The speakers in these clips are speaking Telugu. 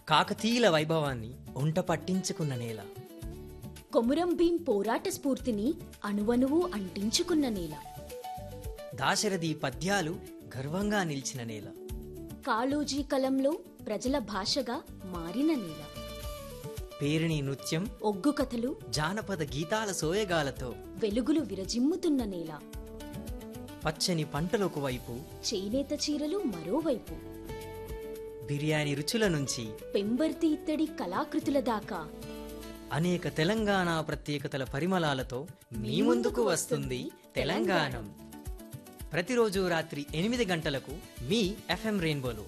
కాకతీయుల వైభవాన్ని ఒంట పట్టించుకున్న నేల కొమురం భీం పోరాట స్ఫూర్తిని అణువణువు అంటించుకున్న నేల దాశరథి పద్యాలు గర్వంగా నిలిచిన నేల కాళోజీ కలంలో ప్రజల భాషగా మారిన నేల పేరిణి నృత్యం ఒగ్గు కథలు జానపద గీతాల సోయగాలతో వెలుగులు విరజిమ్ముతున్న నేల పచ్చని పంటలకు వైపు చేనేత చీరలు మరోవైపు బిర్యానీ రుచుల నుంచి పెంబర్తి ఇత్తడి కళాకృతుల దాకా అనేక తెలంగాణ ప్రత్యేకతల పరిమళాలతో మీ ముందుకు వస్తుంది తెలంగాణం ప్రతిరోజు రాత్రి ఎనిమిది గంటలకు మీ ఎఫ్ఎం రెయిన్బోలో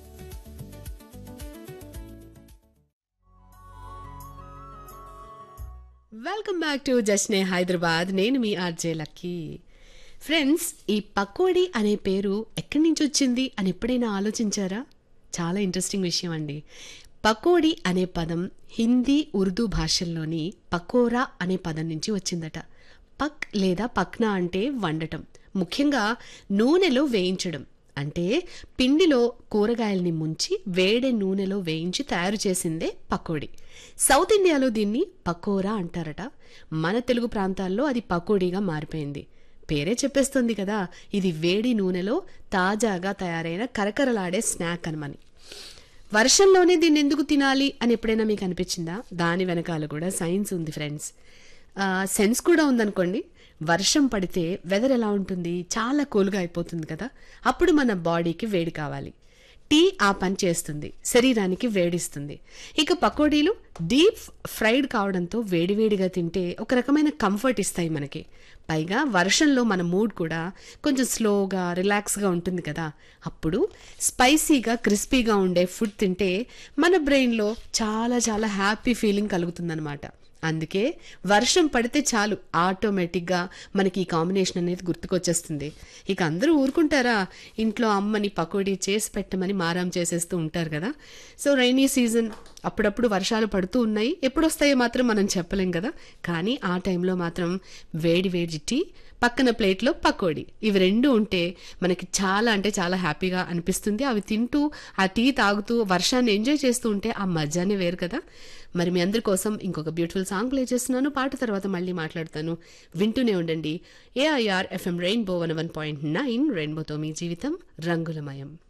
welcome back to Jashne Hyderabad నేను మీ ఆర్జే లక్కీ ఫ్రెండ్స్ ఈ పకోడీ అనే పేరు ఎక్కడి నుంచి వచ్చింది అని ఎప్పుడైనా ఆలోచించారా చాలా ఇంట్రెస్టింగ్ విషయం అండి పకోడీ అనే పదం హిందీ ఉర్దూ భాషల్లోని పకోరా అనే పదం నుంచి వచ్చిందట పక్ లేదా పక్నా అంటే వండటం ముఖ్యంగా నూనెలో వేయించడం అంటే పిండిలో కూరగాయల్ని ముంచి వేడే నూనెలో వేయించి తయారు చేసిందే పకోడీ సౌత్ ఇండియాలో దీన్ని పకోరా అంటారట మన తెలుగు ప్రాంతాల్లో అది పకోడీగా మారిపోయింది పేరే చెప్పేస్తుంది కదా ఇది వేడి నూనెలో తాజాగా తయారైన కరకరలాడే స్నాక్ అనమని వర్షంలోనే దీన్ని ఎందుకు తినాలి అని ఎప్పుడైనా మీకు అనిపించిందా దాని వెనకాల కూడా సైన్స్ ఉంది ఫ్రెండ్స్ ఆ, సెన్స్ కూడా ఉందనుకోండి వర్షం పడితే వెదర్ ఎలా ఉంటుంది చాలా కూల్గా అయిపోతుంది కదా అప్పుడు మన బాడీకి వేడి కావాలి టీ ఆ పని చేస్తుంది శరీరానికి వేడిస్తుంది ఇక పకోడీలు డీప్ ఫ్రైడ్ కావడంతో వేడివేడిగా తింటే ఒక రకమైన కంఫర్ట్ ఇస్తాయి మనకి పైగా వర్షంలో మన మూడ్ కూడా కొంచెం స్లోగా రిలాక్స్గా ఉంటుంది కదా అప్పుడు స్పైసీగా క్రిస్పీగా ఉండే ఫుడ్ తింటే మన బ్రెయిన్లో చాలా చాలా హ్యాపీ ఫీలింగ్ కలుగుతుందన్నమాట అందుకే వర్షం పడితే చాలు ఆటోమేటిక్గా మనకి ఈ కాంబినేషన్ అనేది గుర్తుకొచ్చేస్తుంది ఇక అందరూ ఊరుకుంటారా ఇంట్లో అమ్మని పకోడీ చేసి పెట్టమని మారాం చేసేస్తూ ఉంటారు కదా సో రైనీ సీజన్ అప్పుడప్పుడు వర్షాలు పడుతూ ఉన్నాయి ఎప్పుడు వస్తాయో మాత్రం మనం చెప్పలేం కదా కానీ ఆ టైంలో మాత్రం వేడి వేడి టీ పక్కన ప్లేట్లో పకోడీ ఇవి రెండు ఉంటే మనకి చాలా అంటే చాలా హ్యాపీగా అనిపిస్తుంది అవి తింటూ ఆ టీ తాగుతూ వర్షాన్ని ఎంజాయ్ చేస్తూ ఉంటే ఆ మజానే వేరు కదా మరి మీ అందరి కోసం ఇంకొక బ్యూటిఫుల్ సాంగ్ ప్లే చేస్తున్నాను పాట తర్వాత మళ్ళీ మాట్లాడతాను వింటూనే ఉండండి AIR FM rainbow one one point nine రెయిన్బోతో మీ జీవితం రంగులమయం